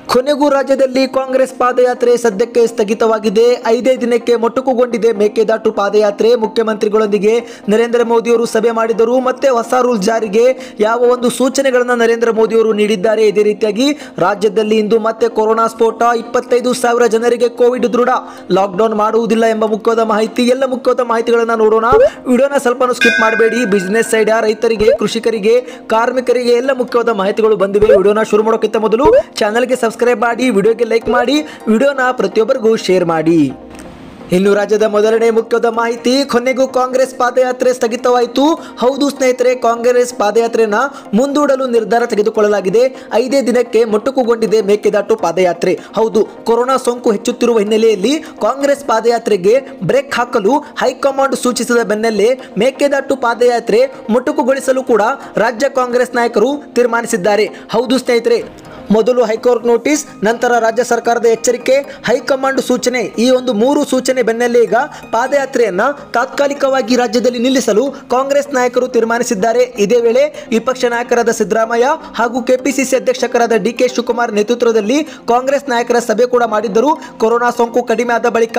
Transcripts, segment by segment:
ಕೊನೆಗೂ ರಾಜ್ಯದಲ್ಲಿ ಕಾಂಗ್ರೆಸ್ ಪಾದಯಾತ್ರೆ ಸದ್ಯಕ್ಕೆ ಸ್ಥಗಿತವಾಗಿದೆ ಐದೇ ದಿನಕ್ಕೆ ಮೊಟಕುಗೊಂಡಿದೆ ಮೇಕೆದಾಟು ಪಾದಯಾತ್ರೆ ಮುಖ್ಯಮಂತ್ರಿಗಳೊಂದಿಗೆ ನರೇಂದ್ರ ಮೋದಿಯವರು ಸಭೆ ಮಾಡಿದರು ಮತ್ತೆ ಹೊಸ ರೂಲ್ ಜಾರಿಗೆ ಯಾವ ಒಂದು ಸೂಚನೆಗಳನ್ನು ನರೇಂದ್ರ ಮೋದಿಯವರು ನೀಡಿದ್ದಾರೆ ಇದೇ ರೀತಿಯಾಗಿ ರಾಜ್ಯದಲ್ಲಿ ಇಂದು ಮತ್ತೆ ಕೊರೋನಾ ಸ್ಫೋಟ ಇಪ್ಪತ್ತೈದು ಸಾವಿರ ಜನರಿಗೆ ಕೋವಿಡ್ ದೃಢ ಲಾಕ್ಡೌನ್ ಮಾಡುವುದಿಲ್ಲ ಎಂಬ ಮುಖ್ಯವಾದ ಮಾಹಿತಿ ಎಲ್ಲ ಮುಖ್ಯವಾದ ಮಾಹಿತಿಗಳನ್ನ ನೋಡೋಣ ವಿಡಿಯೋನ ಸ್ವಲ್ಪ ಸ್ಕಿಪ್ ಮಾಡಬೇಡಿ ಬಿಸ್ನೆಸ್ ಸೈಡ್ ರೈತರಿಗೆ ಕೃಷಿಕರಿಗೆ ಕಾರ್ಮಿಕರಿಗೆ ಎಲ್ಲ ಮುಖ್ಯವಾದ ಮಾಹಿತಿಗಳು ಬಂದಿವೆ ವಿಡಿಯೋನ ಶುರು ಮಾಡೋಕ್ಕಿಂತ ಮೊದಲು ಚಾನಲ್ಗೆ ಸಬ್ಸ್ಕ್ರೈಬ್ ಮಾಡಿ ವಿಡಿಯೋಗೆ ಲೈಕ್ ಮಾಡಿ ವಿಡಿಯೋನ ಪ್ರತಿಯೊಬ್ಬರಿಗೂ ಶೇರ್ ಮಾಡಿ ಇನ್ನು ರಾಜ್ಯದ ಮೊದಲನೇ ಮುಖ್ಯದ ಮಾಹಿತಿ ಕೊನೆಗೂ ಕಾಂಗ್ರೆಸ್ ಪಾದಯಾತ್ರೆ ಸ್ಥಗಿತವಾಯಿತು ಹೌದು ಸ್ನೇಹಿತರೆ ಕಾಂಗ್ರೆಸ್ ಪಾದಯಾತ್ರೆನ ಮುಂದೂಡಲು ನಿರ್ಧಾರ ತೆಗೆದುಕೊಳ್ಳಲಾಗಿದೆ ಐದೇ ದಿನಕ್ಕೆ ಮೊಟಕುಗೊಂಡಿದೆ ಮೇಕೆದಾಟು ಪಾದಯಾತ್ರೆ ಹೌದು ಕೊರೋನಾ ಸೋಂಕು ಹೆಚ್ಚುತ್ತಿರುವ ಹಿನ್ನೆಲೆಯಲ್ಲಿ ಕಾಂಗ್ರೆಸ್ ಪಾದಯಾತ್ರೆಗೆ ಬ್ರೇಕ್ ಹಾಕಲು ಹೈಕಮಾಂಡ್ ಸೂಚಿಸಿದ ಬೆನ್ನಲ್ಲೇ ಮೇಕೆದಾಟು ಪಾದಯಾತ್ರೆ ಮೊಟಕುಗೊಳಿಸಲು ಕೂಡ ರಾಜ್ಯ ಕಾಂಗ್ರೆಸ್ ನಾಯಕರು ತೀರ್ಮಾನಿಸಿದ್ದಾರೆ ಹೌದು ಸ್ನೇಹಿತರೆ ಮೊದಲು ಹೈಕೋರ್ಟ್ ನೋಟಿಸ್ ನಂತರ ರಾಜ್ಯ ಸರ್ಕಾರದ ಎಚ್ಚರಿಕೆ ಹೈಕಮಾಂಡ್ ಸೂಚನೆ ಈ ಒಂದು ಮೂರು ಸೂಚನೆ ಬೆನ್ನಲ್ಲೇ ಈಗ ಪಾದಯಾತ್ರೆಯನ್ನ ತಾತ್ಕಾಲಿಕವಾಗಿ ರಾಜ್ಯದಲ್ಲಿ ನಿಲ್ಲಿಸಲು ಕಾಂಗ್ರೆಸ್ ನಾಯಕರು ತೀರ್ಮಾನಿಸಿದ್ದಾರೆ ಇದೇ ವೇಳೆ ವಿಪಕ್ಷ ನಾಯಕರಾದ ಸಿದ್ದರಾಮಯ್ಯ ಹಾಗೂ ಕೆಪಿಸಿಸಿ ಅಧ್ಯಕ್ಷರಾದ ಡಿ ಕೆ ಶಿವಕುಮಾರ್ ನೇತೃತ್ವದಲ್ಲಿ ಕಾಂಗ್ರೆಸ್ ನಾಯಕರ ಸಭೆ ಕೂಡ ಮಾಡಿದ್ದರು ಕೊರೋನಾ ಸೋಂಕು ಕಡಿಮೆ ಆದ ಬಳಿಕ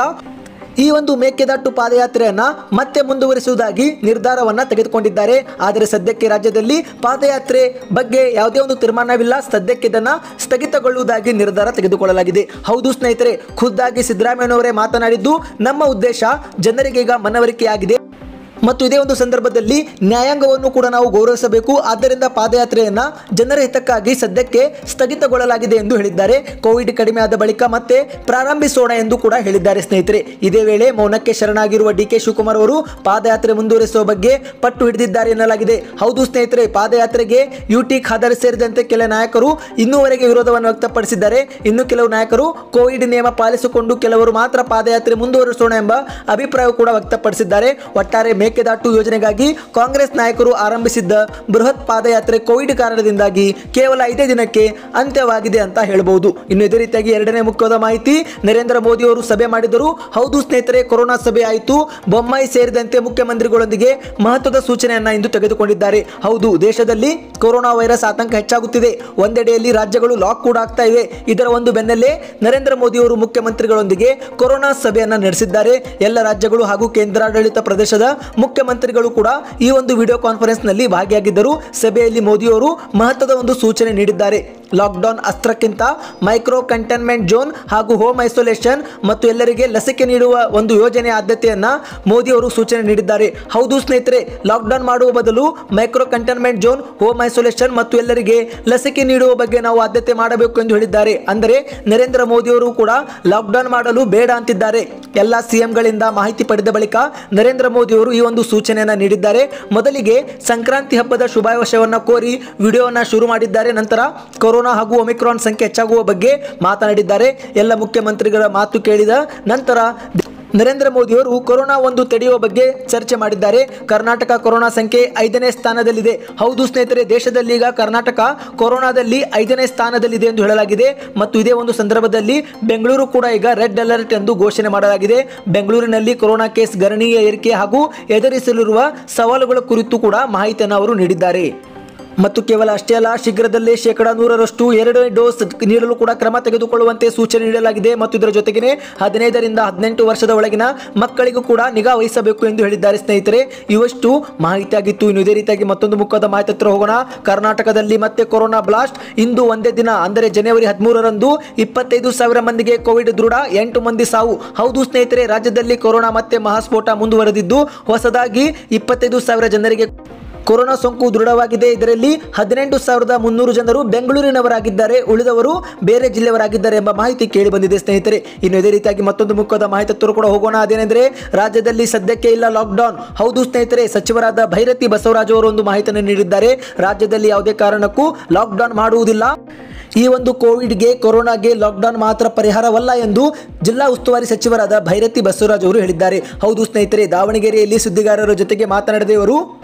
ಈ ಒಂದು ಮೇಕೆದಾಟು ಪಾದಯಾತ್ರೆಯನ್ನ ಮತ್ತೆ ಮುಂದುವರಿಸುವುದಾಗಿ ನಿರ್ಧಾರವನ್ನ ತೆಗೆದುಕೊಂಡಿದ್ದಾರೆ ಆದರೆ ಸದ್ಯಕ್ಕೆ ರಾಜ್ಯದಲ್ಲಿ ಪಾದಯಾತ್ರೆ ಬಗ್ಗೆ ಯಾವುದೇ ಒಂದು ತೀರ್ಮಾನವಿಲ್ಲ ಸದ್ಯಕ್ಕೆ ಇದನ್ನ ಸ್ಥಗಿತಗೊಳ್ಳುವುದಾಗಿ ನಿರ್ಧಾರ ತೆಗೆದುಕೊಳ್ಳಲಾಗಿದೆ ಹೌದು ಸ್ನೇಹಿತರೆ ಖುದ್ದಾಗಿ ಸಿದ್ದರಾಮಯ್ಯನವರೇ ಮಾತನಾಡಿದ್ದು ನಮ್ಮ ಉದ್ದೇಶ ಜನರಿಗೆ ಈಗ ಮನವರಿಕೆಯಾಗಿದೆ ಮತ್ತು ಇದೇ ಒಂದು ಸಂದರ್ಭದಲ್ಲಿ ನ್ಯಾಯಾಂಗವನ್ನು ಕೂಡ ನಾವು ಗೌರವಿಸಬೇಕು ಆದ್ದರಿಂದ ಪಾದಯಾತ್ರೆಯನ್ನ ಜನರ ಹಿತಕ್ಕಾಗಿ ಸದ್ಯಕ್ಕೆ ಸ್ಥಗಿತಗೊಳ್ಳಲಾಗಿದೆ ಎಂದು ಹೇಳಿದ್ದಾರೆ ಕೋವಿಡ್ ಕಡಿಮೆ ಆದ ಬಳಿಕ ಮತ್ತೆ ಪ್ರಾರಂಭಿಸೋಣ ಎಂದು ಕೂಡ ಹೇಳಿದ್ದಾರೆ ಸ್ನೇಹಿತರೆ ಇದೇ ವೇಳೆ ಮೌನಕ್ಕೆ ಶರಣಾಗಿರುವ ಡಿ ಕೆ ಶಿವಕುಮಾರ್ ಅವರು ಪಾದಯಾತ್ರೆ ಮುಂದುವರಿಸುವ ಬಗ್ಗೆ ಪಟ್ಟು ಹಿಡಿದಿದ್ದಾರೆ ಎನ್ನಲಾಗಿದೆ ಹೌದು ಸ್ನೇಹಿತರೆ ಪಾದಯಾತ್ರೆಗೆ ಯುಟಿ ಖಾದರ್ ಸೇರಿದಂತೆ ಕೆಲ ನಾಯಕರು ಇನ್ನೂವರೆಗೆ ವಿರೋಧವನ್ನು ವ್ಯಕ್ತಪಡಿಸಿದ್ದಾರೆ ಇನ್ನು ಕೆಲವು ನಾಯಕರು ಕೋವಿಡ್ ನಿಯಮ ಪಾಲಿಸಿಕೊಂಡು ಕೆಲವರು ಮಾತ್ರ ಪಾದಯಾತ್ರೆ ಮುಂದುವರಿಸೋಣ ಎಂಬ ಅಭಿಪ್ರಾಯ ಕೂಡ ವ್ಯಕ್ತಪಡಿಸಿದ್ದಾರೆ ಒಟ್ಟಾರೆ ಮೇಕೆದಾಟು ಯೋಜನೆಗಾಗಿ ಕಾಂಗ್ರೆಸ್ ನಾಯಕರು ಆರಂಭಿಸಿದ್ದ ಬೃಹತ್ ಪಾದಯಾತ್ರೆ ಕೋವಿಡ್ ಕಾರಣದಿಂದಾಗಿ ಕೇವಲ ಐದೇ ದಿನಕ್ಕೆ ಅಂತ್ಯವಾಗಿದೆ ಅಂತ ಹೇಳಬಹುದು ಇನ್ನು ಇದೇ ರೀತಿಯಾಗಿ ಎರಡನೇ ಮುಖ್ಯವಾದ ಮಾಹಿತಿ ನರೇಂದ್ರ ಮೋದಿ ಅವರು ಸಭೆ ಮಾಡಿದರು ಹೌದು ಸ್ನೇಹಿತರೆ ಕೊರೋನಾ ಸಭೆ ಆಯಿತು ಬೊಮ್ಮಾಯಿ ಸೇರಿದಂತೆ ಮುಖ್ಯಮಂತ್ರಿಗಳೊಂದಿಗೆ ಮಹತ್ವದ ಸೂಚನೆಯನ್ನ ಇಂದು ತೆಗೆದುಕೊಂಡಿದ್ದಾರೆ ಹೌದು ದೇಶದಲ್ಲಿ ಕೊರೋನಾ ವೈರಸ್ ಆತಂಕ ಹೆಚ್ಚಾಗುತ್ತಿದೆ ಒಂದೆಡೆಯಲ್ಲಿ ರಾಜ್ಯಗಳು ಲಾಕ್ ಕೂಡ ಆಗ್ತಾ ಇವೆ ಇದರ ಒಂದು ಬೆನ್ನಲ್ಲೇ ನರೇಂದ್ರ ಮೋದಿ ಅವರು ಮುಖ್ಯಮಂತ್ರಿಗಳೊಂದಿಗೆ ಕೊರೋನಾ ಸಭೆಯನ್ನ ನಡೆಸಿದ್ದಾರೆ ಎಲ್ಲ ರಾಜ್ಯಗಳು ಹಾಗೂ ಕೇಂದ್ರಾಡಳಿತ ಪ್ರದೇಶದ ಮುಖ್ಯಮಂತ್ರಿಗಳು ಕೂಡ ಈ ಒಂದು ವಿಡಿಯೋ ಕಾನ್ಫರೆನ್ಸ್ ನಲ್ಲಿ ಭಾಗಿಯಾಗಿದ್ದರು ಸಭೆಯಲ್ಲಿ ಮೋದಿಯವರು ಮಹತ್ವದ ಒಂದು ಸೂಚನೆ ನೀಡಿದ್ದಾರೆ ಲಾಕ್ಡೌನ್ ಅಸ್ತ್ರಕ್ಕಿಂತ ಮೈಕ್ರೋ ಕಂಟೈನ್ಮೆಂಟ್ ಝೋನ್ ಹಾಗೂ ಹೋಮ್ ಐಸೋಲೇಷನ್ ಮತ್ತು ಎಲ್ಲರಿಗೆ ಲಸಿಕೆ ನೀಡುವ ಒಂದು ಯೋಜನೆ ಆದ್ಯತೆಯನ್ನ ಮೋದಿ ಅವರು ಸೂಚನೆ ನೀಡಿದ್ದಾರೆ ಹೌದು ಸ್ನೇಹಿತರೆ ಲಾಕ್ಡೌನ್ ಮಾಡುವ ಬದಲು micro containment zone home isolation ಮತ್ತು ಎಲ್ಲರಿಗೆ ಲಸಿಕೆ ನೀಡುವ ಬಗ್ಗೆ ನಾವು ಆದ್ಯತೆ ಮಾಡಬೇಕು ಎಂದು ಹೇಳಿದ್ದಾರೆ ಅಂದರೆ ನರೇಂದ್ರ ಮೋದಿ ಅವರು ಕೂಡ ಲಾಕ್ಡೌನ್ ಮಾಡಲು ಬೇಡ ಅಂತಿದ್ದಾರೆ ಎಲ್ಲ ಸಿಎಂಗಳಿಂದ ಮಾಹಿತಿ ಪಡೆದ ಬಳಿಕ ನರೇಂದ್ರ ಮೋದಿ ಅವರು ಈ ಒಂದು ಸೂಚನೆಯನ್ನ ನೀಡಿದ್ದಾರೆ ಮೊದಲಿಗೆ ಸಂಕ್ರಾಂತಿ ಹಬ್ಬದ ಶುಭಾಶಯವನ್ನ ಕೋರಿ ವಿಡಿಯೋವನ್ನ ಶುರು ಮಾಡಿದ್ದಾರೆ ನಂತರ ಕೊರೋನಾ ಹಾಗೂ ಒಮಿಕ್ರಾನ್ ಸಂಖ್ಯೆ ಹೆಚ್ಚಾಗುವ ಬಗ್ಗೆ ಮಾತನಾಡಿದ್ದಾರೆ ಎಲ್ಲ ಮುಖ್ಯಮಂತ್ರಿಗಳ ಮಾತು ಕೇಳಿದ ನಂತರ ನರೇಂದ್ರ ಮೋದಿಯವರು ಕೊರೋನಾ ಒಂದು ತಡೆಯುವ ಬಗ್ಗೆ ಚರ್ಚೆ ಮಾಡಿದ್ದಾರೆ ಕರ್ನಾಟಕ ಕೊರೋನಾ ಸಂಖ್ಯೆ ಐದನೇ ಸ್ಥಾನದಲ್ಲಿದೆ ಹೌದು ಸ್ನೇಹಿತರೆ ದೇಶದಲ್ಲಿ ಈಗ ಕರ್ನಾಟಕ ಕೊರೋನಾದಲ್ಲಿ ಐದನೇ ಸ್ಥಾನದಲ್ಲಿದೆ ಎಂದು ಹೇಳಲಾಗಿದೆ ಮತ್ತು ಇದೇ ಒಂದು ಸಂದರ್ಭದಲ್ಲಿ ಬೆಂಗಳೂರು ಕೂಡ ಈಗ ರೆಡ್ ಅಲರ್ಟ್ ಎಂದು ಘೋಷಣೆ ಮಾಡಲಾಗಿದೆ ಬೆಂಗಳೂರಿನಲ್ಲಿ ಕೊರೋನಾ ಕೇಸ್ ಗಣನೀಯ ಏರಿಕೆ ಹಾಗೂ ಎದುರಿಸಲಿರುವ ಸವಾಲುಗಳ ಕುರಿತು ಕೂಡ ಮಾಹಿತಿಯನ್ನು ಅವರು ನೀಡಿದ್ದಾರೆ ಮತ್ತು ಕೇವಲ ಅಷ್ಟೇ ಅಲ್ಲ ಶೀಘ್ರದಲ್ಲೇ ಶೇಕಡ ನೂರರಷ್ಟು ಎರಡನೇ ಡೋಸ್ ನೀಡಲು ಕೂಡ ಕ್ರಮ ತೆಗೆದುಕೊಳ್ಳುವಂತೆ ಸೂಚನೆ ನೀಡಲಾಗಿದೆ ಮತ್ತು ಇದರ ಜೊತೆಗೆ ಹದಿನೈದರಿಂದ ಹದಿನೆಂಟು ವರ್ಷದ ಒಳಗಿನ ಮಕ್ಕಳಿಗೂ ಕೂಡ ನಿಗಾ ವಹಿಸಬೇಕು ಎಂದು ಹೇಳಿದ್ದಾರೆ ಸ್ನೇಹಿತರೆ ಇವಷ್ಟು ಮಾಹಿತಿ ಆಗಿತ್ತು ಇನ್ನು ಇದೇ ರೀತಿಯಾಗಿ ಮತ್ತೊಂದು ಮುಖದ ಮಾಹಿತಿ ಹತ್ರ ಹೋಗೋಣ ಕರ್ನಾಟಕದಲ್ಲಿ ಮತ್ತೆ ಕೊರೋನಾ ಬ್ಲಾಸ್ಟ್ ಇಂದು ಒಂದೇ ದಿನ ಅಂದರೆ ಜನವರಿ ಹದಿಮೂರರಂದು ಇಪ್ಪತ್ತೈದು ಸಾವಿರ ಮಂದಿಗೆ ಕೋವಿಡ್ ದೃಢ ಎಂಟು ಮಂದಿ ಸಾವು ಹೌದು ಸ್ನೇಹಿತರೆ ರಾಜ್ಯದಲ್ಲಿ ಕೊರೋನಾ ಮತ್ತೆ ಮಹಾಸ್ಫೋಟ ಮುಂದುವರೆದಿದ್ದು ಹೊಸದಾಗಿ ಇಪ್ಪತ್ತೈದು ಸಾವಿರ ಜನರಿಗೆ ಕೊರೋನಾ ಸೋಂಕು ದೃಢವಾಗಿದೆ ಇದರಲ್ಲಿ ಹದಿನೆಂಟು ಸಾವಿರದ ಮುನ್ನೂರು ಜನರು ಬೆಂಗಳೂರಿನವರಾಗಿದ್ದಾರೆ ಉಳಿದವರು ಬೇರೆ ಜಿಲ್ಲೆಯವರಾಗಿದ್ದಾರೆ ಎಂಬ ಮಾಹಿತಿ ಕೇಳಿ ಬಂದಿದೆ ಸ್ನೇಹಿತರೆ ಇನ್ನು ಇದೇ ರೀತಿಯಾಗಿ ಮತ್ತೊಂದು ಮುಖದ ಮಾಹಿತಿ ಹತ್ತಿರ ಕೂಡ ಹೋಗೋಣ ಅದೇನೆಂದರೆ ರಾಜ್ಯದಲ್ಲಿ ಸದ್ಯಕ್ಕೆ ಇಲ್ಲ ಲಾಕ್ಡೌನ್ ಹೌದು ಸ್ನೇಹಿತರೆ ಸಚಿವರಾದ ಭೈರತಿ ಬಸವರಾಜ್ ಅವರು ಒಂದು ಮಾಹಿತಿಯನ್ನು ನೀಡಿದ್ದಾರೆ ರಾಜ್ಯದಲ್ಲಿ ಯಾವುದೇ ಕಾರಣಕ್ಕೂ ಲಾಕ್ಡೌನ್ ಮಾಡುವುದಿಲ್ಲ ಈ ಒಂದು ಕೋವಿಡ್ಗೆ ಕೊರೋನಾಗೆ ಲಾಕ್ಡೌನ್ ಮಾತ್ರ ಪರಿಹಾರವಲ್ಲ ಎಂದು ಜಿಲ್ಲಾ ಉಸ್ತುವಾರಿ ಸಚಿವರಾದ ಭೈರತಿ ಬಸವರಾಜ್ ಅವರು ಹೇಳಿದ್ದಾರೆ ಹೌದು ಸ್ನೇಹಿತರೆ ದಾವಣಗೆರೆಯಲ್ಲಿ ಸುದ್ದಿಗಾರರ ಜೊತೆಗೆ ಮಾತನಾಡಿದ ಇವರು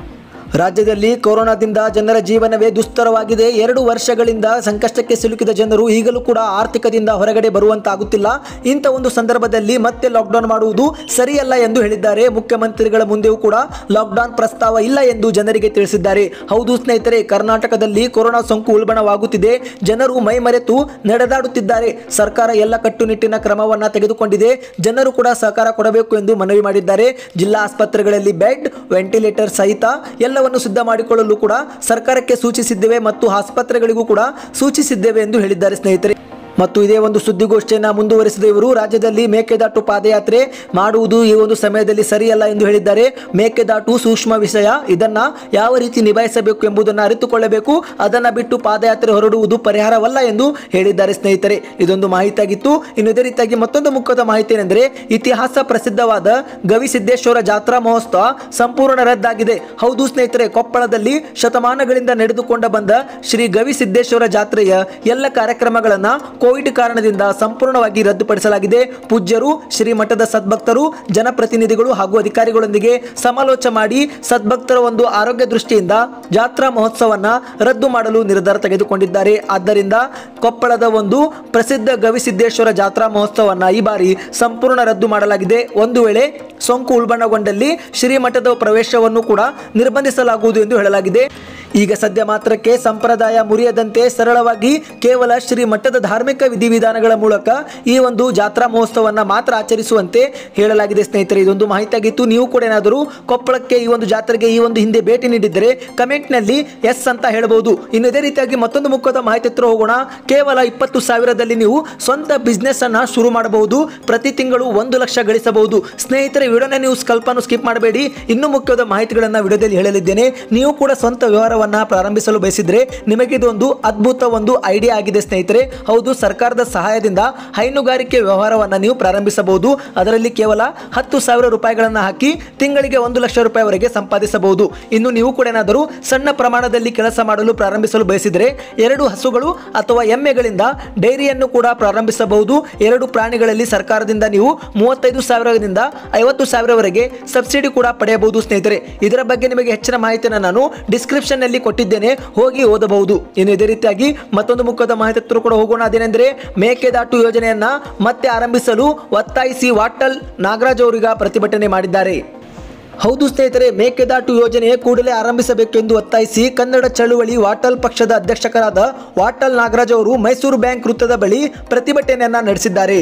ರಾಜ್ಯದಲ್ಲಿ ಕೊರೋನಾದಿಂದ ಜನರ ಜೀವನವೇ ದುಸ್ತರವಾಗಿದೆ ಎರಡು ವರ್ಷಗಳಿಂದ ಸಂಕಷ್ಟಕ್ಕೆ ಸಿಲುಕಿದ ಜನರು ಈಗಲೂ ಕೂಡ ಆರ್ಥಿಕದಿಂದ ಹೊರಗಡೆ ಬರುವಂತಾಗುತ್ತಿಲ್ಲ ಇಂಥ ಒಂದು ಸಂದರ್ಭದಲ್ಲಿ ಮತ್ತೆ ಲಾಕ್ಡೌನ್ ಮಾಡುವುದು ಸರಿಯಲ್ಲ ಎಂದು ಹೇಳಿದ್ದಾರೆ ಮುಖ್ಯಮಂತ್ರಿಗಳ ಮುಂದೆಯೂ ಕೂಡ ಲಾಕ್ಡೌನ್ ಪ್ರಸ್ತಾವ ಇಲ್ಲ ಎಂದು ಜನರಿಗೆ ತಿಳಿಸಿದ್ದಾರೆ ಹೌದು ಸ್ನೇಹಿತರೆ ಕರ್ನಾಟಕದಲ್ಲಿ ಕೊರೋನಾ ಸೋಂಕು ಉಲ್ಬಣವಾಗುತ್ತಿದೆ ಜನರು ಮೈಮರೆತು ನಡೆದಾಡುತ್ತಿದ್ದಾರೆ ಸರ್ಕಾರ ಎಲ್ಲ ಕಟ್ಟುನಿಟ್ಟಿನ ಕ್ರಮವನ್ನ ತೆಗೆದುಕೊಂಡಿದೆ ಜನರು ಕೂಡ ಸಹಕಾರ ಕೊಡಬೇಕು ಎಂದು ಮನವಿ ಮಾಡಿದ್ದಾರೆ ಜಿಲ್ಲಾ ಆಸ್ಪತ್ರೆಗಳಲ್ಲಿ ಬೆಡ್ ವೆಂಟಿಲೇಟರ್ ಸಹಿತ ಎಲ್ಲವನ್ನು ಸಿದ್ಧ ಮಾಡಿಕೊಳ್ಳಲು ಕೂಡ ಸರ್ಕಾರಕ್ಕೆ ಸೂಚಿಸಿದ್ದೇವೆ ಮತ್ತು ಆಸ್ಪತ್ರೆಗಳಿಗೂ ಕೂಡ ಸೂಚಿಸಿದ್ದೇವೆ ಎಂದು ಹೇಳಿದ್ದಾರೆ ಸ್ನೇಹಿತರೆ ಮತ್ತು ಇದೇ ಒಂದು ಸುದ್ದಿಗೋಷ್ಠಿಯನ್ನು ಮುಂದುವರಿಸಿದ ಇವರು ರಾಜ್ಯದಲ್ಲಿ ಮೇಕೆದಾಟು ಪಾದಯಾತ್ರೆ ಮಾಡುವುದು ಈ ಒಂದು ಸಮಯದಲ್ಲಿ ಸರಿಯಲ್ಲ ಎಂದು ಹೇಳಿದ್ದಾರೆ ಮೇಕೆದಾಟು ಸೂಕ್ಷ್ಮ ವಿಷಯ ಇದನ್ನ ಯಾವ ರೀತಿ ನಿಭಾಯಿಸಬೇಕು ಎಂಬುದನ್ನು ಅರಿತುಕೊಳ್ಳಬೇಕು ಅದನ್ನ ಬಿಟ್ಟು ಪಾದಯಾತ್ರೆ ಹೊರಡುವುದು ಪರಿಹಾರವಲ್ಲ ಎಂದು ಹೇಳಿದ್ದಾರೆ ಸ್ನೇಹಿತರೆ ಇದೊಂದು ಮಾಹಿತಿಯಾಗಿತ್ತು ಇನ್ನು ಇದೇ ರೀತಿಯಾಗಿ ಮತ್ತೊಂದು ಮುಖ್ಯದ ಮಾಹಿತಿ ಏನೆಂದರೆ ಇತಿಹಾಸ ಪ್ರಸಿದ್ಧವಾದ ಗವಿಸಿದ್ದೇಶ್ವರ ಜಾತ್ರಾ ಮಹೋತ್ಸವ ಸಂಪೂರ್ಣ ರದ್ದಾಗಿದೆ ಹೌದು ಸ್ನೇಹಿತರೆ ಕೊಪ್ಪಳದಲ್ಲಿ ಶತಮಾನಗಳಿಂದ ನಡೆದುಕೊಂಡ ಬಂದ ಶ್ರೀ ಗವಿಸಿದ್ದೇಶ್ವರ ಜಾತ್ರೆಯ ಎಲ್ಲ ಕಾರ್ಯಕ್ರಮಗಳನ್ನ ಕೋವಿಡ್ ಕಾರಣದಿಂದ ಸಂಪೂರ್ಣವಾಗಿ ರದ್ದುಪಡಿಸಲಾಗಿದೆ ಪೂಜ್ಯರು ಶ್ರೀಮಠದ ಸದ್ಭಕ್ತರು ಜನಪ್ರತಿನಿಧಿಗಳು ಹಾಗೂ ಅಧಿಕಾರಿಗಳೊಂದಿಗೆ ಸಮಾಲೋಚನೆ ಮಾಡಿ ಸದ್ಭಕ್ತರ ಒಂದು ಆರೋಗ್ಯ ದೃಷ್ಟಿಯಿಂದ ಜಾತ್ರಾ ಮಹೋತ್ಸವನ್ನ ರದ್ದು ಮಾಡಲು ನಿರ್ಧಾರ ತೆಗೆದುಕೊಂಡಿದ್ದಾರೆ ಆದ್ದರಿಂದ ಕೊಪ್ಪಳದ ಒಂದು ಪ್ರಸಿದ್ಧ ಗವಿಸಿದ್ದೇಶ್ವರ ಜಾತ್ರಾ ಮಹೋತ್ಸವನ್ನ ಈ ಬಾರಿ ಸಂಪೂರ್ಣ ರದ್ದು ಮಾಡಲಾಗಿದೆ ಒಂದು ವೇಳೆ ಸೋಂಕು ಉಲ್ಬಣಗೊಂಡಲ್ಲಿ ಶ್ರೀಮಠದ ಪ್ರವೇಶವನ್ನು ಕೂಡ ನಿರ್ಬಂಧಿಸಲಾಗುವುದು ಎಂದು ಹೇಳಲಾಗಿದೆ ಈಗ ಸದ್ಯ ಮಾತ್ರಕ್ಕೆ ಸಂಪ್ರದಾಯ ಮುರಿಯದಂತೆ ಸರಳವಾಗಿ ಕೇವಲ ಶ್ರೀ ಮಠದ ಧಾರ್ಮಿಕ ವಿಧಿವಿಧಾನಗಳ ಮೂಲಕ ಈ ಒಂದು ಜಾತ್ರಾ ಮಹೋತ್ಸವನ್ನ ಮಾತ್ರ ಆಚರಿಸುವಂತೆ ಹೇಳಲಾಗಿದೆ ಸ್ನೇಹಿತರೆ ಇದೊಂದು ಮಾಹಿತಿಯಾಗಿತ್ತು ನೀವು ಕೂಡ ಏನಾದರೂ ಕೊಪ್ಪಳಕ್ಕೆ ಈ ಒಂದು ಜಾತ್ರೆಗೆ ಈ ಒಂದು ಹಿಂದೆ ಭೇಟಿ ನೀಡಿದ್ದರೆ ಕಮೆಂಟ್ನಲ್ಲಿ ಎಸ್ ಅಂತ ಹೇಳಬಹುದು ಇನ್ನು ಇದೇ ರೀತಿಯಾಗಿ ಮತ್ತೊಂದು ಮುಖದ ಮಾಹಿತಿ ಹತ್ರ ಹೋಗೋಣ ಕೇವಲ ಇಪ್ಪತ್ತು ಸಾವಿರದಲ್ಲಿ ನೀವು ಸ್ವಂತ ಬಿಸ್ನೆಸ್ ಅನ್ನ ಶುರು ಮಾಡಬಹುದು ಪ್ರತಿ ತಿಂಗಳು ಒಂದು ಲಕ್ಷ ಗಳಿಸಬಹುದು ಸ್ನೇಹಿತರೆ ವಿಡಿಯೋನ ನೀವು ಸ್ವಲ್ಪನೂ ಸ್ಕಿಪ್ ಮಾಡಬೇಡಿ ಇನ್ನೂ ಮುಖ್ಯವಾದ ಮಾಹಿತಿಗಳನ್ನು ವಿಡಿಯೋದಲ್ಲಿ ಹೇಳಲಿದ್ದೇನೆ ನೀವು ಕೂಡ ಸ್ವಂತ ವ್ಯವಹಾರವನ್ನ ಪ್ರಾರಂಭಿಸಲು ಬಯಸಿದ್ರೆ ನಿಮಗೆ ಇದೊಂದು ಅದ್ಭುತ ಒಂದು ಐಡಿಯಾ ಆಗಿದೆ ಸ್ನೇಹಿತರೆ ಹೌದು ಸರ್ಕಾರದ ಸಹಾಯದಿಂದ ಹೈನುಗಾರಿಕೆ ವ್ಯವಹಾರವನ್ನ ನೀವು ಪ್ರಾರಂಭಿಸಬಹುದು ಅದರಲ್ಲಿ ಕೇವಲ ಹತ್ತು ಸಾವಿರ ರೂಪಾಯಿಗಳನ್ನು ಹಾಕಿ ತಿಂಗಳಿಗೆ ಒಂದು ಲಕ್ಷ ರೂಪಾಯಿವರೆಗೆ ಸಂಪಾದಿಸಬಹುದು ಇನ್ನು ನೀವು ಕೂಡ ಏನಾದರೂ ಸಣ್ಣ ಪ್ರಮಾಣದಲ್ಲಿ ಕೆಲಸ ಮಾಡಲು ಪ್ರಾರಂಭಿಸಲು ಬಯಸಿದರೆ ಎರಡು ಹಸುಗಳು ಅಥವಾ ಎಮ್ಮೆಗಳಿಂದ ಡೈರಿಯನ್ನು ಕೂಡ ಪ್ರಾರಂಭಿಸಬಹುದು ಎರಡು ಪ್ರಾಣಿಗಳಲ್ಲಿ ಸರ್ಕಾರದಿಂದ ನೀವು ಮೂವತ್ತೈದು ಸಾವಿರದಿಂದ ಐವತ್ತು ಸಾವಿರವರೆಗೆ ಸಬ್ಸಿಡಿ ಕೂಡ ಪಡೆಯಬಹುದು ಸ್ನೇಹಿತರೆ ಇದರ ಬಗ್ಗೆ ನಿಮಗೆ ಹೆಚ್ಚಿನ ಮಾಹಿತಿಯನ್ನು ನಾನು ಡಿಸ್ಕ್ರಿಪ್ಷನ್ ನಲ್ಲಿ ಕೊಟ್ಟಿದ್ದೇನೆ ಹೋಗಿ ಓದಬಹುದು ಇನ್ನು ಇದೇ ರೀತಿಯಾಗಿ ಮತ್ತೊಂದು ಮುಖದ ಮಾಹಿತಿ ಹತ್ರ ಕೂಡ ಹೋಗೋಣ ಅದೇನೆಂದರೆ ಮೇಕೆದಾಟು ಯೋಜನೆಯನ್ನ ಮತ್ತೆ ಆರಂಭಿಸಲು ಒತ್ತಾಯಿಸಿ ವಾಟಲ್ ನಾಗರಾಜ್ ಅವರೀಗ ಪ್ರತಿಭಟನೆ ಮಾಡಿದ್ದಾರೆ ಹೌದು ಸ್ನೇಹಿತರೆ ಮೇಕೆದಾಟು ಯೋಜನೆ ಕೂಡಲೇ ಆರಂಭಿಸಬೇಕೆಂದು ಒತ್ತಾಯಿಸಿ ಕನ್ನಡ ಚಳುವಳಿ ವಾಟಲ್ ಪಕ್ಷದ ಅಧ್ಯಕ್ಷಕರಾದ ವಾಟಲ್ ನಾಗರಾಜ್ ಅವರು ಮೈಸೂರು ಬ್ಯಾಂಕ್ ವೃತ್ತದ ಬಳಿ ಪ್ರತಿಭಟನೆಯನ್ನ ನಡೆಸಿದ್ದಾರೆ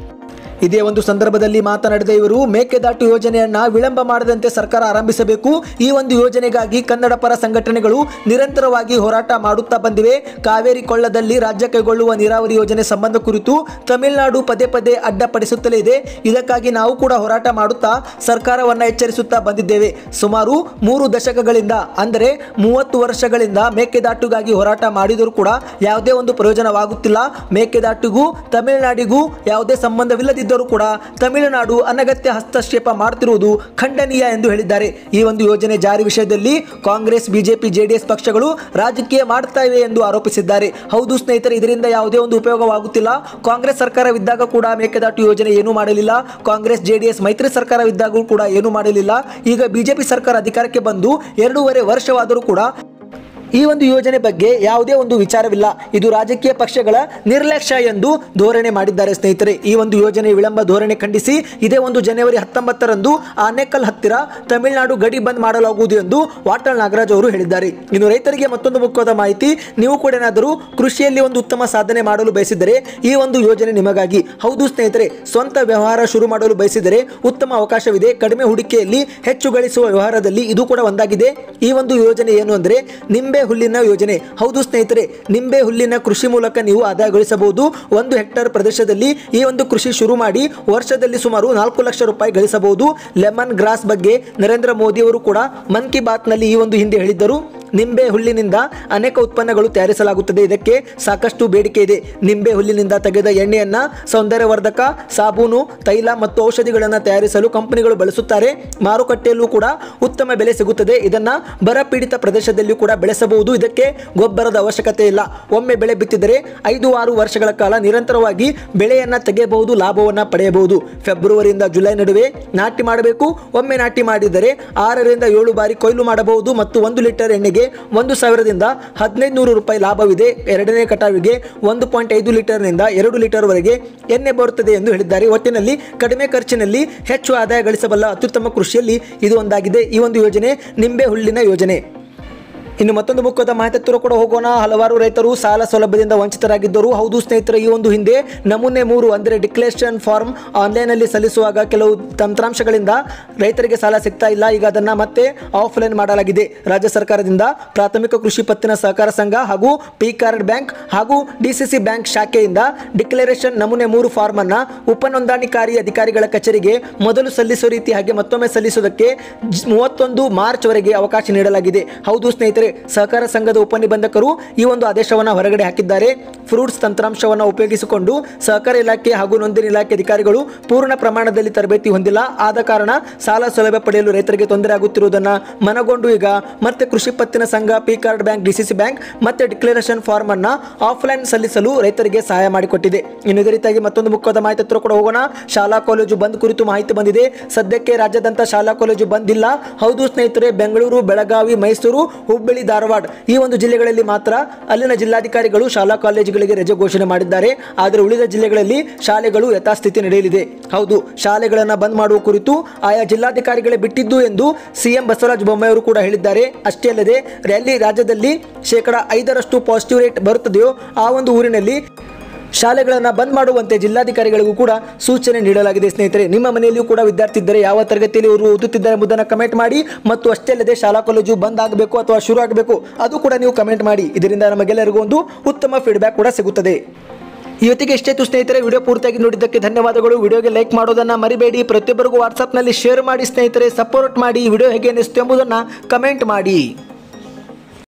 ಇದೇ ಒಂದು ಸಂದರ್ಭದಲ್ಲಿ ಮಾತನಾಡಿದ ಇವರು ಮೇಕೆದಾಟು ಯೋಜನೆಯನ್ನ ವಿಳಂಬ ಮಾಡದಂತೆ ಸರ್ಕಾರ ಆರಂಭಿಸಬೇಕು ಈ ಒಂದು ಯೋಜನೆಗಾಗಿ ಕನ್ನಡ ಪರ ಸಂಘಟನೆಗಳು ನಿರಂತರವಾಗಿ ಹೋರಾಟ ಮಾಡುತ್ತಾ ಬಂದಿವೆ ಕಾವೇರಿ ಕೊಳ್ಳದಲ್ಲಿ ರಾಜ್ಯ ಕೈಗೊಳ್ಳುವ ನೀರಾವರಿ ಯೋಜನೆ ಸಂಬಂಧ ಕುರಿತು ತಮಿಳುನಾಡು ಪದೇ ಪದೇ ಅಡ್ಡಪಡಿಸುತ್ತಲೇ ಇದೆ ಇದಕ್ಕಾಗಿ ನಾವು ಕೂಡ ಹೋರಾಟ ಮಾಡುತ್ತಾ ಸರ್ಕಾರವನ್ನ ಎಚ್ಚರಿಸುತ್ತಾ ಬಂದಿದ್ದೇವೆ ಸುಮಾರು ಮೂರು ದಶಕಗಳಿಂದ ಅಂದರೆ ಮೂವತ್ತು ವರ್ಷಗಳಿಂದ ಮೇಕೆದಾಟುಗಾಗಿ ಹೋರಾಟ ಮಾಡಿದರೂ ಕೂಡ ಯಾವುದೇ ಒಂದು ಪ್ರಯೋಜನವಾಗುತ್ತಿಲ್ಲ ಮೇಕೆದಾಟುಗೂ ತಮಿಳುನಾಡಿಗೂ ಯಾವುದೇ ಸಂಬಂಧವಿಲ್ಲದಿದ್ದರೂ ಕೂಡ ತಮಿಳುನಾಡು ಅನಗತ್ಯ ಹಸ್ತಕ್ಷೇಪ ಮಾಡ್ತಿರುವುದು ಖಂಡನೀಯ ಎಂದು ಹೇಳಿದ್ದಾರೆ ಈ ಒಂದು ಯೋಜನೆ ಜಾರಿ ವಿಷಯದಲ್ಲಿ ಕಾಂಗ್ರೆಸ್ ಬಿಜೆಪಿ ಜೆಡಿಎಸ್ ಪಕ್ಷಗಳು ರಾಜಕೀಯ ಮಾಡ್ತಾ ಇವೆ ಎಂದು ಆರೋಪಿಸಿದ್ದಾರೆ ಹೌದು ಸ್ನೇಹಿತರೆ ಇದರಿಂದ ಯಾವುದೇ ಒಂದು ಉಪಯೋಗವಾಗುತ್ತಿಲ್ಲ ಕಾಂಗ್ರೆಸ್ ಸರ್ಕಾರವಿದ್ದಾಗ ಕೂಡ ಮೇಕೆದಾಟು ಯೋಜನೆ ಏನೂ ಮಾಡಲಿಲ್ಲ ಕಾಂಗ್ರೆಸ್ ಜೆಡಿಎಸ್ ಮೈತ್ರಿ ಸರ್ಕಾರವಿದ್ದಾಗೂ ಕೂಡ ಏನೂ ಮಾಡಲಿಲ್ಲ ಈಗ ಬಿಜೆಪಿ ಸರ್ಕಾರ ಅಧಿಕಾರಕ್ಕೆ ಬಂದು ಎರಡೂವರೆ ವರ್ಷವಾದರೂ ಕೂಡ ಈ ಒಂದು ಯೋಜನೆ ಬಗ್ಗೆ ಯಾವುದೇ ಒಂದು ವಿಚಾರವಿಲ್ಲ ಇದು ರಾಜಕೀಯ ಪಕ್ಷಗಳ ನಿರ್ಲಕ್ಷ್ಯ ಎಂದು ಧೋರಣೆ ಮಾಡಿದ್ದಾರೆ ಸ್ನೇಹಿತರೆ ಈ ಒಂದು ಯೋಜನೆ ವಿಳಂಬ ಧೋರಣೆ ಖಂಡಿಸಿ ಇದೇ ಒಂದು ಜನವರಿ ಹತ್ತೊಂಬತ್ತರಂದು ಆನೇಕಲ್ ಹತ್ತಿರ ತಮಿಳುನಾಡು ಗಡಿ ಬಂದ್ ಮಾಡಲಾಗುವುದು ಎಂದು ವಾಟಾಳ್ ನಾಗರಾಜ್ ಅವರು ಹೇಳಿದ್ದಾರೆ ಇನ್ನು ರೈತರಿಗೆ ಮತ್ತೊಂದು ಮುಖ್ಯವಾದ ಮಾಹಿತಿ ನೀವು ಕೂಡ ಏನಾದರೂ ಕೃಷಿಯಲ್ಲಿ ಒಂದು ಉತ್ತಮ ಸಾಧನೆ ಮಾಡಲು ಬಯಸಿದರೆ ಈ ಒಂದು ಯೋಜನೆ ನಿಮಗಾಗಿ ಹೌದು ಸ್ನೇಹಿತರೆ ಸ್ವಂತ ವ್ಯವಹಾರ ಶುರು ಮಾಡಲು ಬಯಸಿದರೆ ಉತ್ತಮ ಅವಕಾಶವಿದೆ ಕಡಿಮೆ ಹೂಡಿಕೆಯಲ್ಲಿ ಹೆಚ್ಚು ಗಳಿಸುವ ವ್ಯವಹಾರದಲ್ಲಿ ಇದು ಕೂಡ ಒಂದಾಗಿದೆ ಈ ಒಂದು ಯೋಜನೆ ಏನು ಅಂದರೆ ನಿಂಬೆ ಹುಲ್ಲಿನ ಯೋಜನೆ ಹೌದು ಸ್ನೇಹಿತರೆ ನಿಂಬೆ ಹುಲ್ಲಿನ ಕೃಷಿ ಮೂಲಕ ನೀವು ಆದಾಯ ಗಳಿಸಬಹುದು ಒಂದು ಹೆಕ್ಟೇರ್ ಪ್ರದೇಶದಲ್ಲಿ ಈ ಒಂದು ಕೃಷಿ ಶುರು ಮಾಡಿ ವರ್ಷದಲ್ಲಿ ಸುಮಾರು ನಾಲ್ಕು ಲಕ್ಷ ರೂಪಾಯಿ ಗಳಿಸಬಹುದು ಲೆಮನ್ ಗ್ರಾಸ್ ಬಗ್ಗೆ ನರೇಂದ್ರ ಮೋದಿ ಅವರು ಕೂಡ ಮನ್ ಕಿ ಬಾತ್ನಲ್ಲಿ ಈ ಒಂದು ಹಿಂದೆ ಹೇಳಿದ್ದರು ನಿಂಬೆ ಹುಲ್ಲಿನಿಂದ ಅನೇಕ ಉತ್ಪನ್ನಗಳು ತಯಾರಿಸಲಾಗುತ್ತದೆ ಇದಕ್ಕೆ ಸಾಕಷ್ಟು ಬೇಡಿಕೆ ಇದೆ ನಿಂಬೆ ಹುಲ್ಲಿನಿಂದ ತೆಗೆದ ಎಣ್ಣೆಯನ್ನ ಸೌಂದರ್ಯವರ್ಧಕ ಸಾಬೂನು ತೈಲ ಮತ್ತು ಔಷಧಿಗಳನ್ನು ತಯಾರಿಸಲು ಕಂಪನಿಗಳು ಬಳಸುತ್ತಾರೆ ಮಾರುಕಟ್ಟೆಯಲ್ಲೂ ಕೂಡ ಉತ್ತಮ ಬೆಲೆ ಸಿಗುತ್ತದೆ ಇದನ್ನ ಬರಪೀಡಿತ ಪ್ರದೇಶದಲ್ಲಿಯೂ ಕೂಡ ಬೆಳೆಸಬಹುದು ಇದಕ್ಕೆ ಗೊಬ್ಬರದ ಅವಶ್ಯಕತೆ ಇಲ್ಲ ಒಮ್ಮೆ ಬೆಳೆ ಬಿತ್ತಿದರೆ ಐದು ಆರು ವರ್ಷಗಳ ಕಾಲ ನಿರಂತರವಾಗಿ ಬೆಳೆಯನ್ನ ತೆಗೆಯಬಹುದು ಲಾಭವನ್ನ ಪಡೆಯಬಹುದು ಫೆಬ್ರವರಿಯಿಂದ ಜುಲೈ ನಡುವೆ ನಾಟಿ ಮಾಡಬೇಕು ಒಮ್ಮೆ ನಾಟಿ ಮಾಡಿದರೆ ಆರರಿಂದ ಏಳು ಬಾರಿ ಕೊಯ್ಲು ಮಾಡಬಹುದು ಮತ್ತು ಒಂದು ಲೀಟರ್ ಎಣ್ಣೆಗೆ ಒಂದು ಸಾವಿರದಿಂದ ಹದಿನೈದು ನೂರು ರೂಪಾಯಿ ಲಾಭವಿದೆ ಎರಡನೇ ಕಟಾವಿಗೆ ಒಂದು ಪಾಯಿಂಟ್ ಐದು ಲೀಟರ್ನಿಂದ ಎರಡು ಲೀಟರ್ವರೆಗೆ ಎಣ್ಣೆ ಬರುತ್ತದೆ ಎಂದು ಹೇಳಿದ್ದಾರೆ ಒಟ್ಟಿನಲ್ಲಿ ಕಡಿಮೆ ಖರ್ಚಿನಲ್ಲಿ ಹೆಚ್ಚು ಆದಾಯ ಗಳಿಸಬಲ್ಲ ಅತ್ಯುತ್ತಮ ಕೃಷಿಯಲ್ಲಿ ಇದು ಒಂದಾಗಿದೆ ಈ ಒಂದು ಯೋಜನೆ ನಿಂಬೆ ಹುಲ್ಲಿನ ಯೋಜನೆ ಇನ್ನು ಮತ್ತೊಂದು ಮುಖದ ಮಾಹಿತಿ ಹತ್ತಿರ ಕೂಡ ಹೋಗೋಣ ಹಲವಾರು ರೈತರು ಸಾಲ ಸೌಲಭ್ಯದಿಂದ ವಂಚಿತರಾಗಿದ್ದರು ಹೌದು ಸ್ನೇಹಿತರೆ ಈ ಒಂದು ಹಿಂದೆ ನಮೂನೆ ಮೂರು ಅಂದರೆ ಡಿಕ್ಲೇರೇಷನ್ ಫಾರ್ಮ್ ಆನ್ಲೈನಲ್ಲಿ ಸಲ್ಲಿಸುವಾಗ ಕೆಲವು ತಂತ್ರಾಂಶಗಳಿಂದ ರೈತರಿಗೆ ಸಾಲ ಸಿಗ್ತಾ ಇಲ್ಲ ಈಗ ಅದನ್ನ ಮತ್ತೆ ಆಫ್ಲೈನ್ ಮಾಡಲಾಗಿದೆ ರಾಜ್ಯ ಸರ್ಕಾರದಿಂದ ಪ್ರಾಥಮಿಕ ಕೃಷಿ ಪತ್ತಿನ ಸಹಕಾರ ಸಂಘ ಹಾಗೂ ಪಿ ಕಾರ್ಡ್ ಬ್ಯಾಂಕ್ ಹಾಗೂ ಡಿಸಿಸಿ ಬ್ಯಾಂಕ್ ಶಾಖೆಯಿಂದ ಡಿಕ್ಲರೇಷನ್ ನಮೂನೆ ಮೂರು ಫಾರ್ಮ್ ಅನ್ನ ಉಪನೋಂದಣಿಕಾರಿ ಅಧಿಕಾರಿಗಳ ಕಚೇರಿಗೆ ಮೊದಲು ಸಲ್ಲಿಸುವ ರೀತಿ ಹಾಗೆ ಮತ್ತೊಮ್ಮೆ ಸಲ್ಲಿಸುವುದಕ್ಕೆ ಜ್- ಮೂವತ್ತೊಂದು ಮಾರ್ಚ್ ವರೆಗೆ ಅವಕಾಶ ನೀಡಲಾಗಿದೆ ಹೌದು ಸ್ನೇಹಿತರೆ ಸಹಕಾರ ಸಂಘದ ಉಪನಿಬಂಧಕರು ಈ ಒಂದು ಆದೇಶವನ್ನು ಹೊರಗಡೆ ಹಾಕಿದ್ದಾರೆ ಫ್ರೂಟ್ಸ್ ತಂತ್ರಾಂಶವನ್ನು ಉಪಯೋಗಿಸಿಕೊಂಡು ಸಹಕಾರ ಇಲಾಖೆ ಹಾಗೂ ನೋಂದಣಿ ಇಲಾಖೆ ಅಧಿಕಾರಿಗಳು ಪೂರ್ಣ ಪ್ರಮಾಣದಲ್ಲಿ ತರಬೇತಿ ಹೊಂದಿಲ್ಲ ಆದ ಕಾರಣ ಸಾಲ ಸೌಲಭ್ಯ ಪಡೆಯಲು ರೈತರಿಗೆ ತೊಂದರೆ ಆಗುತ್ತಿರುವುದನ್ನು ಮನಗೊಂಡು ಈಗ ಮತ್ತೆ ಕೃಷಿ ಪತ್ತಿನ ಸಂಘ P card bank DCC bank ಮತ್ತೆ ಡಿಕ್ಲರೇಷನ್ ಫಾರ್ಮ್ ಅನ್ನ ಆಫ್ಲೈನ್ ಸಲ್ಲಿಸಲು ರೈತರಿಗೆ ಸಹಾಯ ಮಾಡಿಕೊಟ್ಟಿದೆ ಇನ್ನು ಇದೇ ರೀತಿಯಾಗಿ ಮತ್ತೊಂದು ಮುಖ್ಯವಾದ ಮಾಹಿತಿ ಹತ್ರ ಕೂಡ ಹೋಗೋಣ ಶಾಲಾ ಕಾಲೇಜು ಬಂದ್ ಕುರಿತು ಮಾಹಿತಿ ಬಂದಿದೆ ಸದ್ಯಕ್ಕೆ ರಾಜ್ಯಾದ್ಯಂತ ಶಾಲಾ ಕಾಲೇಜು ಬಂದ್ ಇಲ್ಲ ಹೌದು ಸ್ನೇಹಿತರೆ ಬೆಂಗಳೂರು ಬೆಳಗಾವಿ ಮೈಸೂರು ಹುಬ್ಬಳ್ಳಿ ಧಾರವಾಡ ಈ ಒಂದು ಜಿಲ್ಲೆಗಳಲ್ಲಿ ಮಾತ್ರ ಅಲ್ಲಿನ ಜಿಲ್ಲಾಧಿಕಾರಿಗಳು ಶಾಲಾ ಕಾಲೇಜುಗಳಿಗೆ ರಜೆ ಘೋಷಣೆ ಮಾಡಿದ್ದಾರೆ ಆದರೆ ಉಳಿದ ಜಿಲ್ಲೆಗಳಲ್ಲಿ ಶಾಲೆಗಳು ಯಥಾಸ್ಥಿತಿ ನಡೆಯಲಿದೆ ಹೌದು ಶಾಲೆಗಳನ್ನು ಬಂದ್ ಮಾಡುವ ಕುರಿತು ಆಯಾ ಜಿಲ್ಲಾಧಿಕಾರಿಗಳೇ ಬಿಟ್ಟಿದ್ದು ಎಂದು ಸಿಎಂ ಬಸವರಾಜ ಬೊಮ್ಮಾಯಿ ಅವರು ಕೂಡ ಹೇಳಿದ್ದಾರೆ ಅಷ್ಟೇ ಅಲ್ಲದೆ ರ್ಯಾಲಿ ರಾಜ್ಯದಲ್ಲಿ ಶೇಕಡ ಐದರಷ್ಟು ಪಾಸಿಟಿವ್ ರೇಟ್ ಬರುತ್ತದೆಯೋ ಆ ಒಂದು ಊರಿನಲ್ಲಿ ಶಾಲೆಗಳನ್ನು ಬಂದ್ ಮಾಡುವಂತೆ ಜಿಲ್ಲಾಧಿಕಾರಿಗಳಿಗೂ ಕೂಡ ಸೂಚನೆ ನೀಡಲಾಗಿದೆ ಸ್ನೇಹಿತರೆ ನಿಮ್ಮ ಮನೆಯಲ್ಲಿಯೂ ಕೂಡ ವಿದ್ಯಾರ್ಥಿ ಇದ್ದರೆ ಯಾವ ತರಗತಿಯಲ್ಲಿ ಇವರು ಓದುತ್ತಿದ್ದಾರೆ ಎಂಬುದನ್ನು ಕಮೆಂಟ್ ಮಾಡಿ ಮತ್ತು ಅಷ್ಟೇ ಅಲ್ಲದೆ ಶಾಲಾ ಕಾಲೇಜು ಬಂದ್ ಆಗಬೇಕು ಅಥವಾ ಶುರು ಆಗಬೇಕು ಅದು ಕೂಡ ನೀವು ಕಮೆಂಟ್ ಮಾಡಿ ಇದರಿಂದ ನಮಗೆಲ್ಲರಿಗೂ ಒಂದು ಉತ್ತಮ ಫೀಡ್ಬ್ಯಾಕ್ ಕೂಡ ಸಿಗುತ್ತದೆ ಇವತ್ತಿಗೆ ಎಷ್ಟೇತು ಸ್ನೇಹಿತರೆ ವಿಡಿಯೋ ಪೂರ್ತಿಯಾಗಿ ನೋಡಿದ್ದಕ್ಕೆ ಧನ್ಯವಾದಗಳು ವಿಡಿಯೋಗೆ ಲೈಕ್ ಮಾಡೋದನ್ನ ಮರಿಬೇಡಿ ಪ್ರತಿಯೊಬ್ಬರಿಗೂ ವಾಟ್ಸಪ್ನಲ್ಲಿ ಶೇರ್ ಮಾಡಿ ಸ್ನೇಹಿತರೆ ಸಪೋರ್ಟ್ ಮಾಡಿ ವಿಡಿಯೋ ಹೇಗೆ ಅನಿಸ್ತು ಎಂಬುದನ್ನು ಕಮೆಂಟ್ ಮಾಡಿ